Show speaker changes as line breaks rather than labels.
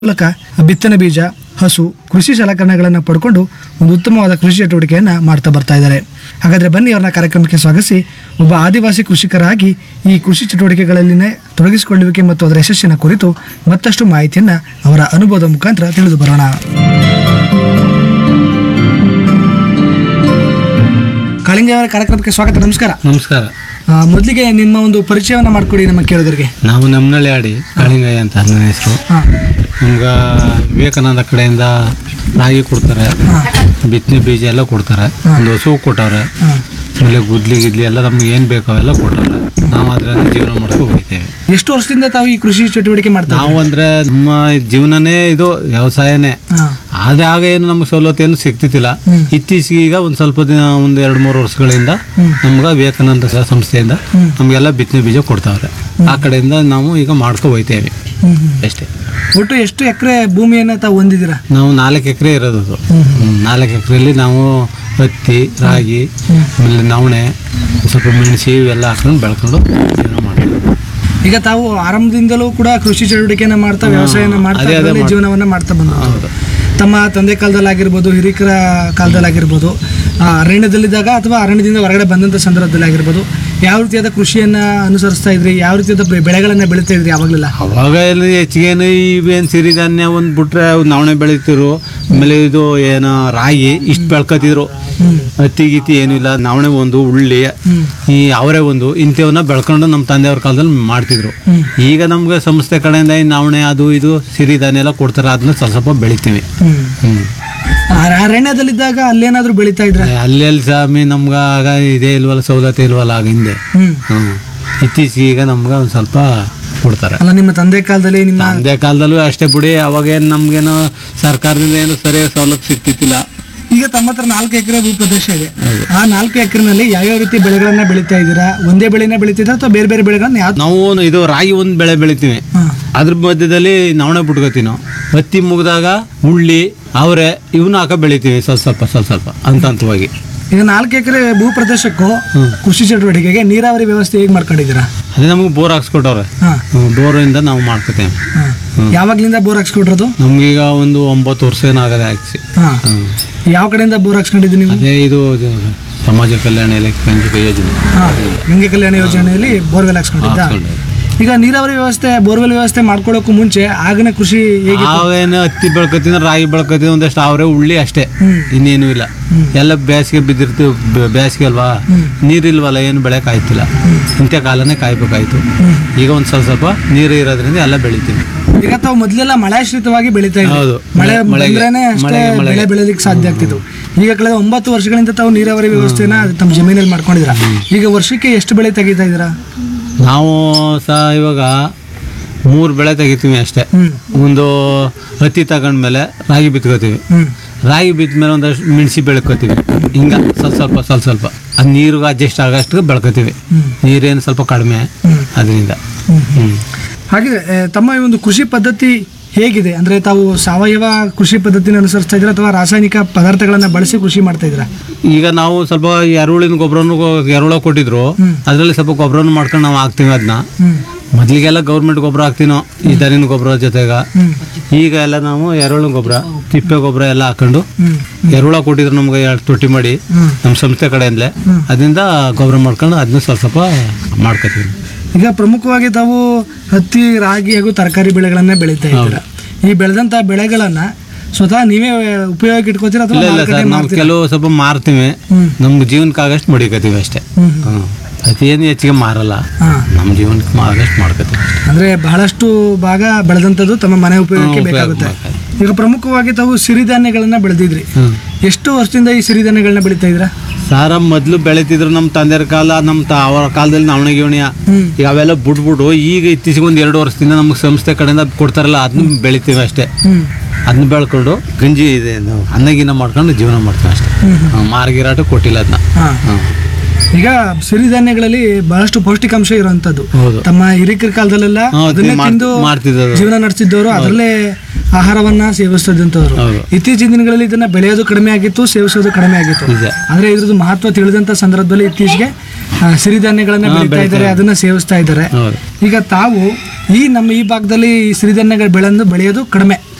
ಮೂಲಕ ಬಿತ್ತನೆ ಬೀಜ ಹಸು ಕೃಷಿ ಸಲಕರಣೆಗಳನ್ನು ಪಡ್ಕೊಂಡು ಒಂದು ಉತ್ತಮವಾದ ಕೃಷಿ ಚಟುವಟಿಕೆಯನ್ನು ಮಾಡ್ತಾ ಬರ್ತಾ ಇದ್ದಾರೆ ಹಾಗಾದ್ರೆ ಬನ್ನಿ ಅವ್ರನ್ನ ಕಾರ್ಯಕ್ರಮಕ್ಕೆ ಸ್ವಾಗತಿಸಿ ಒಬ್ಬ ಆದಿವಾಸಿ ಕೃಷಿಕರಾಗಿ ಈ ಕೃಷಿ ಚಟುವಟಿಕೆಗಳಲ್ಲಿನೇ ತೊಡಗಿಸಿಕೊಳ್ಳುವಿಕೆ ಮತ್ತು ಅದರ ಯಶಸ್ಸಿನ ಕುರಿತು ಮತ್ತಷ್ಟು ಮಾಹಿತಿಯನ್ನು ಅವರ ಅನುಭವದ ಮುಖಾಂತರ ತಿಳಿದು ಬರೋಣ ಕಾಳಿಂಗ ಅವರ ಕಾರ್ಯಕ್ರಮಕ್ಕೆ ಸ್ವಾಗತ ನಮಸ್ಕಾರ
ನಮಸ್ಕಾರ
ಆ, ಮೊದಲಿಗೆ ನಿಮ್ಮ ಒಂದು ಪರಿಚಯವನ್ನು ಮಾಡಿಕೊಡಿ ನಮ್ಮ ಕೇಳೋದರಿಗೆ
ನಾವು ನಮ್ಮನಳ್ಳಿ ಆಡಿ ಕಾಳಿಂಗಯ್ಯ ಅಂತ ನನ್ನ ಹೆಸರು
ಹಾಂ
ನಮ್ಗೆ ವಿವೇಕಾನಂದ ಕಡೆಯಿಂದ ರಾಗಿ ಕೊಡ್ತಾರೆ ಬಿತ್ತನೆ ಬೀಜ ಎಲ್ಲ ಕೊಡ್ತಾರೆ ಒಂದು ಹಸು ಕೊಟ್ಟವ್ರೆ
ಹಾಂ
ಆಮೇಲೆ ಗುದ್ಲಿ ಗಿದ್ಲಿ ಎಲ್ಲ ನಮ್ಗೆ ಏನು ಬೇಕು ಅವೆಲ್ಲ ಕೊಟ್ಟವ್ರೆ ನಾವು ಅದರಲ್ಲಿ ಜೀವನ ಮಾಡ್ಕೊಂಡು ಹೋಗ್ತೇವೆ
ಎಷ್ಟು ವರ್ಷದಿಂದ ತಾವು ಈ ಕೃಷಿ ಚಟುವಟಿಕೆ ಮಾಡ್ತಾ
ನಾವು ಅಂದ್ರೆ ನಮ್ಮ ಜೀವನನೇ ಇದು ವ್ಯವಸಾಯನೇ
ಹಾಂ
ಆದ್ರೆ ಆಗ ಏನು ನಮ್ಗೆ ಸವಲತ್ತು ಏನು ಸಿಗ್ತಿತ್ತಿಲ್ಲ
ಹ್ಮ್.
ಇತ್ತೀಚೆಗೆ ಈಗ ಒಂದು ಸ್ವಲ್ಪ ದಿನ ಒಂದು ಎರಡು ಮೂರು ವರ್ಷಗಳಿಂದ
ಹ್ಮ್.
ನಮ್ಗೆ ವಿವೇಕಾನಂದ ಸ- ಸಂಸ್ಥೆಯಿಂದ
ಹ್ಮ್.
ನಮಗೆಲ್ಲ ಬಿತ್ತನೆ ಬೀಜ ಕೊಡ್ತಾವ್ರೆ ಆ ಕಡೆಯಿಂದ ನಾವು ಈಗ ಮಾಡ್ಕೊ ಹೋಯ್ತೇವೆ
ಹ್ಮ್ ಹ್ಮ್.
ಅಷ್ಟೇ
ಒಟ್ಟು ಎಷ್ಟು ಎಕರೆ ಭೂಮಿಯನ್ನ ತಾವು ಹೊಂದಿದ್ದೀರಾ
ನಾವು ನಾಲ್ಕು ಎಕರೆ ಇರೋದು ಅದು.
ಹ್ಮ್.
ಹ್ಮ್, ನಾಲ್ಕು ಎಕರೆಯಲ್ಲಿ ನಾವು ಹತ್ತಿ ರಾಗಿ
ಹ್ಮ್.
ಆಮೇಲೆ ನವಣೆ ಸ್ವಲ್ಪ ಮೆಣಸಿ ಇವೆಲ್ಲ ಹಾಕೊಂಡು ಬೆಳ್ಕೊಂಡು ಜೀವನ ಮಾಡ್ತೀವಿ
ಈಗ ತಾವು ಆರಂಭದಿಂದಲೂ ಕೂಡ ಕೃಷಿ ಚಟುವಟಿಕೆಯನ್ನ ಮಾಡ್ತಾ ವ್ಯವಸಾಯನ ಮಾಡ್ತಾ
ಅದೇ, ಅದೇ
ಅದರಲ್ಲಿ
ಮಾಡ್-
ಜೀವನವನ್ನ ಮಾಡ್ತಾ ಬಂದ
ಹೌದು
ತಮ್ಮ ತಂದೆ ಕಾಲದಲ್ಲಾಗಿರ್ಬೋದು ಹಿರಿಕರ ಕಾಲದಲ್ಲಾಗಿರ್ಬೋದು ಆ, ಅರಣ್ಯದಲ್ಲಿದ್ದಾಗ ಅಥವಾ ಅರಣ್ಯದಿಂದ ಹೊರಗಡೆ ಬಂದಂಥ ಸಂದರ್ಭದಲ್ಲಿ ಆಗಿರ್ಬೋದು ಯಾವ ರೀತಿಯಾದ ಕೃಷಿಯನ್ನ ಅನುಸರಿಸ್ತಾ ಇದ್ರಿ ಯಾವ ರೀತಿಯಾದ ಬೆ- ಬೆಳೆಗಳನ್ನ ಬೆಳೀತಾ ಇದ್ರಿ ಯಾವಾಗಲಿಲ್ಲ
ಅವಾಗ ಎಲ್ಲ ಹೆಚ್ಚಿಗೇನು ಇವೇನು ಸಿರಿಧಾನ್ಯ ಒಂದು ಬಿಟ್ರೆ ನವಣೆ ಬೆಳಿತಿರು ಆಮೇಲೆ ಇದು ಏನು ರಾಗಿ ಇಷ್ಟು ಬೆಳ್ಕೊತಿದ್ರು
ಹ್ಮ್
ಹತ್ತಿ ಗೀತಿ ಏನೂ ಇಲ್ಲ ನವಣೆ ಒಂದು ಉಳ್ಳಿ
ಹ್ಮ್
ಈ ಅವರೇ ಒಂದು ಇಂಥವನ್ನ ಬೆಳ್ಕೊಂಡು ನಮ್ಮ ತಂದೆಯವ್ರ ಕಾಲದಲ್ಲಿ ಮಾಡ್ತಿದ್ರು
ಹ್ಮ್.
ಈಗ ನಮ್ಗೆ ಸಂಸ್ಥೆ ಕಡೆಯಿಂದ ಈ ನವಣೆ ಅದು ಇದು ಸಿರಿಧಾನ್ಯ ಎಲ್ಲ ಕೊಡ್ತಾರೆ ಅದನ್ನ ಸ್ವಲ್ಪ ಸ್ವಲ್ಪ ಬೆಳಿತೀವಿ
ಹ್ಮ್
ಹ್ಮ್
ಆ, ಅರಣ್ಯದಲ್ಲಿದ್ದಾಗ ಅಲ್ಲೇನಾದ್ರೂ ಬೆಳೀತಾ ಇದ್ರ
ಅಲ್ಲಿ ಅಲ್ಲಿ ಸ್ವಾಮಿ ನಮ್ಗೆ ಆಗ ಇದೇ ಇಲ್ವಲ್ಲ ಸವಲತ್ತು ಇಲ್ವಲ್ಲ ಆಗ ಹಿಂದೆ
ಹ್ಮ್
ಹ್ಮ್ ಇತ್ತೀಚೆಗೆ ಈಗ ನಮ್ಗೆ ಒಂದು ಸ್ವಲ್ಪ ಕೊಡ್ತಾರೆ
ಅಲ್ಲ ನಿಮ್ಮ ತಂದೆ ಕಾಲದಲ್ಲಿ ನಿಮ್ಮ
ತಂದೆ ಕಾಲದಲ್ಲೂ ಅಷ್ಟೇ ಬಿಡಿ ಅವಾಗೇನು ನಮ್ಗೇನು ಸರ್ಕಾರದಿಂದ ಏನು ಸರಿಯಾಗಿ ಸವಲತ್ತು ಸಿಗ್ತಿತ್ತಿಲ್ಲ
ಈಗ ತಮ್ಮ ಹತ್ರ ನಾಲ್ಕು ಎಕರೆ ಭೂ ಪ್ರದೇಶ ಇದೆ ಆ ನಾಲ್ಕು ಎಕರೆನಲ್ಲಿ ಯಾವ್ಯಾವ ರೀತಿ ಬೆಳೆಗಳನ್ನ ಬೆಳೀತಾ ಇದ್ದೀರಾ ಒಂದೇ ಬೆಳೆನ ಬೆಳೀತಿದ್ದೀರಾ ಅಥವಾ ಬೇರೆ ಬೇರೆ ಬೆಳೆಗಳನ್ನ ಯಾವ
ನಾವು ಇದು ರಾಗಿ ಒಂದು ಬೆಳೆ ಬೆಳಿತೀವಿ
ಹಾ.
ಅದ್ರ ಮಧ್ಯದಲ್ಲಿ ನವಣೆ ಬಿಟ್ಕೋತೀವಿ ನಾವು ಹತ್ತಿ ಮುಗಿದಾಗ ಉಳ್ಳಿ ಅವರೆ ಇವನ್ನ ಹಾಕ ಬೆಳಿತೀವಿ ಸ್ವಲ್ಪ ಸ್ವಲ್ಪ ಸ್ವಲ್ಪ ಸ್ವಲ್ಪ ಹಂತ ಹಂತವಾಗಿ
ಈಗ ನಾಲ್ಕು ಎಕರೆ ಭೂ ಪ್ರದೇಶಕ್ಕೂ
ಹ್ಮ್.
ಕೃಷಿ ಚಟುವಟಿಕೆಗೆ ನೀರಾವರಿ ವ್ಯವಸ್ಥೆ ಹೇಗೆ ಮಾಡ್ಕೊಂಡಿದ್ದೀರಾ
ಅದೇ ನಮಗೆ ಬೋರ್ ಹಾಕ್ಸ್ಕೊಟ್ಟವ್ರೆ
ಹಾ
ಬೋರಿಂದ ನಾವು ಮಾಡ್ಕೋತೇವೆ
ಹಾ. ಯಾವಾಗ್ಲಿಂದ ಬೋರ್ ಹಾಕ್ಸ್ಕೊಟ್ರದು
ನಮ್ಗೀಗ ಒಂದು ಒಂಬತ್ತು ವರ್ಷ ಏನಾಗದೆ ಹಾಕ್ಸಿ
ಹಾ
ಹ್ಮ್.
ಯಾವ ಕಡೆಯಿಂದ ಬೋರ್ ಹಾಕ್ಸ್ಕೊಂಡಿದ್ದು ನೀವು
ಅದೇ ಇದು ಇದು ಸಮಾಜ ಕಲ್ಯಾಣ ಇಲಾಖೆ ಯೋಜನೆ
ಹಾ ಗಂಗೆ ಕಲ್ಯಾಣ ಯೋಜನೆಯಲ್ಲಿ ಬೋರ್ವೆಲ್ ಹಾಕ್ಸ್ಕೊಂಡಿದ್ದ
ಹಾಕ್ಸ್ಕೊಂಡೆ.
ಈಗ ನೀರಾವರಿ ವ್ಯವಸ್ಥೆ ಬೋರ್ವೆಲ್ ವ್ಯವಸ್ಥೆ ಮಾಡ್ಕೊಳ್ಳೋಕ್ಕೂ ಮುಂಚೆ ಆಗಿನ ಕೃಷಿ ಹೇಗೆ
ಅವೇನು ಹತ್ತಿ ಬೆಳ್ಕೊತೀನಿ ರಾಗಿ ಬೆಳ್ಕೊತೀನಿ ಒಂದಷ್ಟು ಅವರೇ ಉಳ್ಳಿ ಅಷ್ಟೇ
ಹ್ಮ್.
ಇನ್ನೇನು ಇಲ್ಲ
ಹ್ಮ್.
ಎಲ್ಲ ಬೇಸಿಗೆ ಬಿದ್ದಿರ್ತೀವಿ ಬೆ- ಬೇಸಿಗೆ ಅಲ್ವಾ
ಹ್ಮ್.
ನೀರಿಲ್ವಲ್ಲ ಏನು ಬೆಳೆ ಕಾಯ್ತಿಲ್ಲ ಇಂಥ ಕಾಲನೇ ಕಾಯ್ಬೇಕಾಯ್ತು
ಹ್ಮ್.
ಈಗ ಒಂದು ಸ್ವಲ್ಪ ಸ್ವಲ್ಪ ನೀರು ಇರೋದ್ರಿಂದ ಎಲ್ಲ ಬೆಳಿತೀವಿ
ಈಗ ತಾವು ಮೊದಲೆಲ್ಲ ಮಳೆಶ್ರಿತವಾಗಿ ಬೆಳೀತಾ ಇದ್ರಿ
ಹೌದು.
ಮಳೆ
ಮಳೆಗೆ-
ಬಂದ್ರೇನೆ ಅಷ್ಟೇ
ಮಳೆಗೆ- ಮಳೆಗೆ.
ಬೆಳೆ ಬೆಳೆಯಲಿಕ್ಕೆ ಸಾಧ್ಯ ಆಗ್ತಿತ್ತು ಈಗ ಕಳೆದ ಒಂಬತ್ತು ವರ್ಷಗಳಿಂದ ತಾವು ನೀರಾವರಿ ವ್ಯವಸ್ಥೆನ ತಮ್ಮ ಜಮೀನಲ್ಲಿ ಮಾಡ್ಕೊಂಡಿದ್ದೀರಾ ಈಗ ವರ್ಷಕ್ಕೆ ಎಷ್ಟು ಬೆಳೆ ತೆಗಿತಾ ಇದ್ದೀರಾ
ನಾವು ಸಹ ಇವಾಗ ಮೂರು ಬೆಳೆ ತೆಗಿತೀವಿ ಅಷ್ಟೇ
ಹ್ಮ್
ಒಂದು ಹತ್ತಿ ತಗೊಂಡ್ಮೇಲೆ ರಾಗಿ ಬಿತ್ಕೋತೀವಿ
ಹ್ಮ್
ರಾಗಿ ಬಿದ್ದ ಮೇಲೆ ಒಂದಷ್ಟು ಮೆಣಸಿ ಬೆಳ್ಕೊತೀವಿ ಹಿಂಗ ಸ್ವಲ್ಪ ಸ್ವಲ್ಪ ಸ್ವಲ್ಪ ಸ್ವಲ್ಪ ಅದು ನೀರಿಗೆ ಅಡ್ಜಸ್ಟ್ ಆಗೋಷ್ಟು ಬೆಳ್ಕೊತೀವಿ
ಹ್ಮ್.
ನೀರೇನು ಸ್ವಲ್ಪ ಕಡಿಮೆ
ಹ್ಮ್.
ಅದರಿಂದ
ಹ್ಮ್.
ಹ್ಮ್
ಹಾಗಿದ್ರೆ ಆ, ತಮ್ಮ ಈ ಒಂದು ಕೃಷಿ ಪದ್ಧತಿ ಹೇಗಿದೆ ಅಂದ್ರೆ ತಾವು ಸಾವಯವ ಕೃಷಿ ಪದ್ಧತಿನ ಅನುಸರಿಸ್ತಾ ಇದ್ದೀರಾ ಅಥವಾ ರಾಸಾಯನಿಕ ಪದಾರ್ಥಗಳನ್ನ ಬಳಸಿ ಕೃಷಿ ಮಾಡ್ತಾ ಇದ್ದೀರಾ
ಈಗ ನಾವು ಸ್ವಲ್ಪ ಎರುಳಿನ ಗೊಬ್ಬರನು ಎರುಳ ಕೊಟ್ಟಿದ್ರು
ಹ್ಮ್.
ಅದರಲ್ಲಿ ಸ್ವಲ್ಪ ಗೊಬ್ಬರನು ಮಾಡ್ಕೊಂಡು ನಾವು ಹಾಕ್ತೀವಿ ಅದನ್ನ
ಹ್ಮ್
ಮೊದಲಿಗೆಲ್ಲ ಗೌರ್ಮೆಂಟ್ ಗೊಬ್ಬರ ಹಾಕ್ತೀನೋ ಈ ದನಿನ ಗೊಬ್ಬರ ಜೊತೆಗ
ಹ್ಮ್
ಈಗ ಎಲ್ಲ ನಾವು ಎರುಳಿನ ಗೊಬ್ಬರ ತಿಪ್ಪೆ ಗೊಬ್ಬರ ಎಲ್ಲ ಹಾಕೊಂಡು
ಹ್ಮ್
ಎರುಳ ಕೊಟ್ಟಿದ್ರು ನಮ್ಗೆ ಎರಡು ತೊಟ್ಟಿ ಮಾಡಿ
ಹ್ಮ್
ನಮ್ಮ ಸಂಸ್ಥೆ ಕಡೆಯಿಂದಲೇ
ಹ್ಮ್.
ಅದರಿಂದ ಗೊಬ್ಬರ ಮಾಡ್ಕೊಂಡು ಅದನ್ನ ಸ್ವಲ್ಪ ಸ್ವಲ್ಪ ಮಾಡ್ಕೊತೀವಿ
ಈಗ ಪ್ರಮುಖವಾಗಿ ತಾವು ಹತ್ತಿ ರಾಗಿ ಹಾಗೂ ತರಕಾರಿ ಬೆಳೆಗಳನ್ನ ಬೆಳೀತಾ ಇದ್ದೀರಾ ಈ ಬೆಳೆದಂತ ಬೆಳೆಗಳನ್ನ ಸ್ವತಃ ನೀವೇ ಉಪಯೋಗಕ್ಕೆ ಇಟ್ಕೋತೀರಾ ಅಥವಾ
ಇಲ್ಲ ಇಲ್ಲ
ಮಾರುಕಟ್ಟೆಗೆ
ಸರ್ ನಾವು
ಮಾರ್ತೀರಾ?
ಕೆಲವು ಸ್ವಲ್ಪ ಮಾರ್ತೀವಿ
ಹ್ಮ್
ನಮ್ಗೆ ಜೀವನಕ್ಕಾಗಷ್ಟು ಮಡಿಕತ್ತೀವಿ ಅಷ್ಟೇ
ಹ್ಮ್
ಹ್ಮ್ ಅತಿ ಏನು ಹೆಚ್ಚಿಗೆ ಮಾರಲ್ಲ
ಹಾ
ನಮ್ಮ ಜೀವನಕ್ಕೆ ಆಗಷ್ಟು ಮಾಡ್ಕೊತೀವಿ
ಅಂದ್ರೆ ಬಹಳಷ್ಟು ಭಾಗ ಬೆಳೆದಂಥದ್ದು ತಮ್ಮ ಮನೆ ಉಪಯೋಗಕ್ಕೆ
ಹ್ಮ್, ಉಪಯೋಗ
ಬೇಕಾಗುತ್ತೆ
ಬೇಕಾಗುತ್ತೆ.
ಈಗ ಪ್ರಮುಖವಾಗಿ ತಾವು ಸಿರಿಧಾನ್ಯಗಳನ್ನ ಬೆಳೆದಿದ್ರಿ
ಹ್ಮ್
ಎಷ್ಟು ವರ್ಷದಿಂದ ಈ ಸಿರಿಧಾನ್ಯಗಳನ್ನ ಬೆಳೀತಾ ಇದ್ದೀರಾ
ಸಾರ ಮೊದಲು ಬೆಳಿತಿದ್ರು ನಮ್ಮ ತಂದೆಯರ ಕಾಲ ನಮ್ಮ ತ ಅವರ ಕಾಲದಲ್ಲಿ ನವಣೆ ಗಿವಣಿಯ
ಹ್ಮ್
ಈಗ ಅವೆಲ್ಲ ಬಿಟ್ಬಿಟ್ಟು ಈಗ ಇತ್ತೀಚೆಗೆ ಒಂದು ಎರಡು ವರ್ಷದಿಂದ ನಮ್ಗೆ ಸಂಸ್ಥೆ ಕಡೆಯಿಂದ ಕೊಡ್ತಾರಲ್ಲ ಅದನ್ನ ಬೆಳಿತೀವಿ ಅಷ್ಟೇ
ಹ್ಮ್
ಅದನ್ನ ಬೆಳ್ಕೊಂಡು ಗಂಜಿ ಇದೆ ನಾವು ಅನ್ನಗಿನ್ನ ಮಾಡ್ಕೊಂಡು ಜೀವನ ಮಾಡ್ತೀವಿ ಅಷ್ಟೇ
ಹ್ಮ್ ಹ್ಮ್.
ಹ್ಮ್, ಮಾರ್ಗಿರಾಟ ಕೊಟ್ಟಿಲ್ಲ ಅದನ್ನ
ಹಾ ಈಗ ಸಿರಿಧಾನ್ಯಗಳಲ್ಲಿ ಬಹಳಷ್ಟು ಪೌಷ್ಟಿಕಾಂಶ ಇರುವಂತದ್ದು
ಹೌದು
ತಮ್ಮ ಹಿರಿಕರ ಕಾಲದಲ್ಲೆಲ್ಲ
ಹೌದು,
ಅದನ್ನೇ
ಮಾಡ್-
ತಿಂದು
ಮಾಡ್ತಿದ್ದವರು.
ಜೀವನ ನಡೆಸಿದ್ದವರು ಅದರಲ್ಲೇ ಆಹಾರವನ್ನ ಸೇವಿಸ್ತಿದ್ದಂಥವ್ರು
ಹೌದು
ಇತ್ತೀಚಿನ ದಿನಗಳಲ್ಲಿ ಇದನ್ನ ಬೆಳೆಯೋದು ಕಡಿಮೆ ಆಗಿತ್ತು ಸೇವಿಸೋದು ಕಡಿಮೆ ಆಗಿತ್ತು
ನಿಜ
ಅಂದ್ರೆ ಇದ್ರದ್ದು ಮಹತ್ವ ತಿಳಿದಂತ ಸಂದರ್ಭದಲ್ಲಿ ಇತ್ತೀಚೆಗೆ ಆ, ಸಿರಿಧಾನ್ಯಗಳನ್ನ
ಹಾ,
ಬೆಳೀತಾ ಇದ್ದಾರೆ
ಬೆಳೀತಾ
ಅದನ್ನ ಸೇವಿಸ್ತಾ ಇದ್ದಾರೆ
ಹೌದು
ಈಗ ತಾವು ಈ ನಮ್ಮ ಈ ಭಾಗದಲ್ಲಿ ಈ ಸಿರಿಧಾನ್ಯಗಳ ಬೆಳೆಯನ್ನು ಬೆಳೆಯೋದು ಕಡಿಮೆ